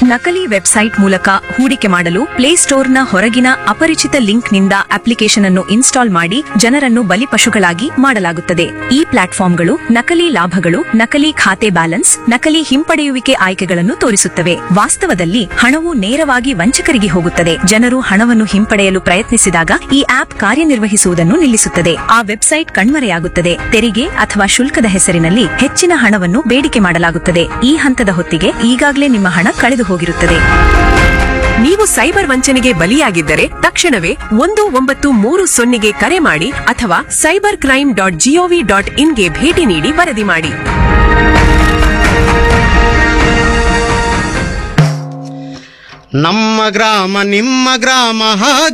ನಕಲಿ ವೆಬ್ಸೈಟ್ ಮೂಲಕ ಹೂಡಿಕೆ ಮಾಡಲು ಪ್ಲೇಸ್ಟೋರ್ನ ಹೊರಗಿನ ಅಪರಿಚಿತ ಲಿಂಕ್ನಿಂದ ಅಪ್ಲಿಕೇಶನ್ ಅನ್ನು ಇನ್ಸ್ಟಾಲ್ ಮಾಡಿ ಜನರನ್ನು ಬಲಿಪಶುಗಳಾಗಿ ಮಾಡಲಾಗುತ್ತದೆ ಈ ಪ್ಲಾಟ್ಫಾರ್ಮ್ಗಳು ನಕಲಿ ಲಾಭಗಳು ನಕಲಿ ಖಾತೆ ಬ್ಯಾಲೆನ್ಸ್ ನಕಲಿ ಹಿಂಪಡೆಯುವಿಕೆ ಆಯ್ಕೆಗಳನ್ನು ತೋರಿಸುತ್ತವೆ ವಾಸ್ತವದಲ್ಲಿ ಹಣವು ನೇರವಾಗಿ ವಂಚಕರಿಗೆ ಹೋಗುತ್ತದೆ ಜನರು ಹಣವನ್ನು ಹಿಂಪಡೆಯಲು ಪ್ರಯತ್ನಿಸಿದಾಗ ಈ ಆಪ್ ಕಾರ್ಯನಿರ್ವಹಿಸುವುದನ್ನು ನಿಲ್ಲಿಸುತ್ತದೆ ಆ ವೆಬ್ಸೈಟ್ ಕಣ್ಮರೆಯಾಗುತ್ತದೆ ತೆರಿಗೆ ಅಥವಾ ಶುಲ್ಕದ ಹೆಸರಿನಲ್ಲಿ ಹೆಚ್ಚಿನ ಹಣವನ್ನು ಬೇಡಿಕೆ ಮಾಡಲಾಗುತ್ತದೆ ಈ ಹಂತದ ಹೊತ್ತಿಗೆ ಈಗಾಗಲೇ ನಿಮ್ಮ ಹಣ ಕಳೆದು ಹೋಗಿರುತ್ತದೆ ನೀವು ಸೈಬರ್ ವಂಚನೆಗೆ ಬಲಿಯಾಗಿದ್ದರೆ ತಕ್ಷಣವೇ ಒಂದು ಒಂಬತ್ತು ಮೂರು ಸೊನ್ನೆಗೆ ಕರೆ ಮಾಡಿ ಅಥವಾ cyber crime dot G O V dot ಇನ್ಗೆ ಭೇಟಿ ನೀಡಿ ವರದಿ ಮಾಡಿ ನಮ್ಮ ಗ್ರಾಮ ನಿಮ್ಮ ಗ್ರಾಮ ಹಾಗೆ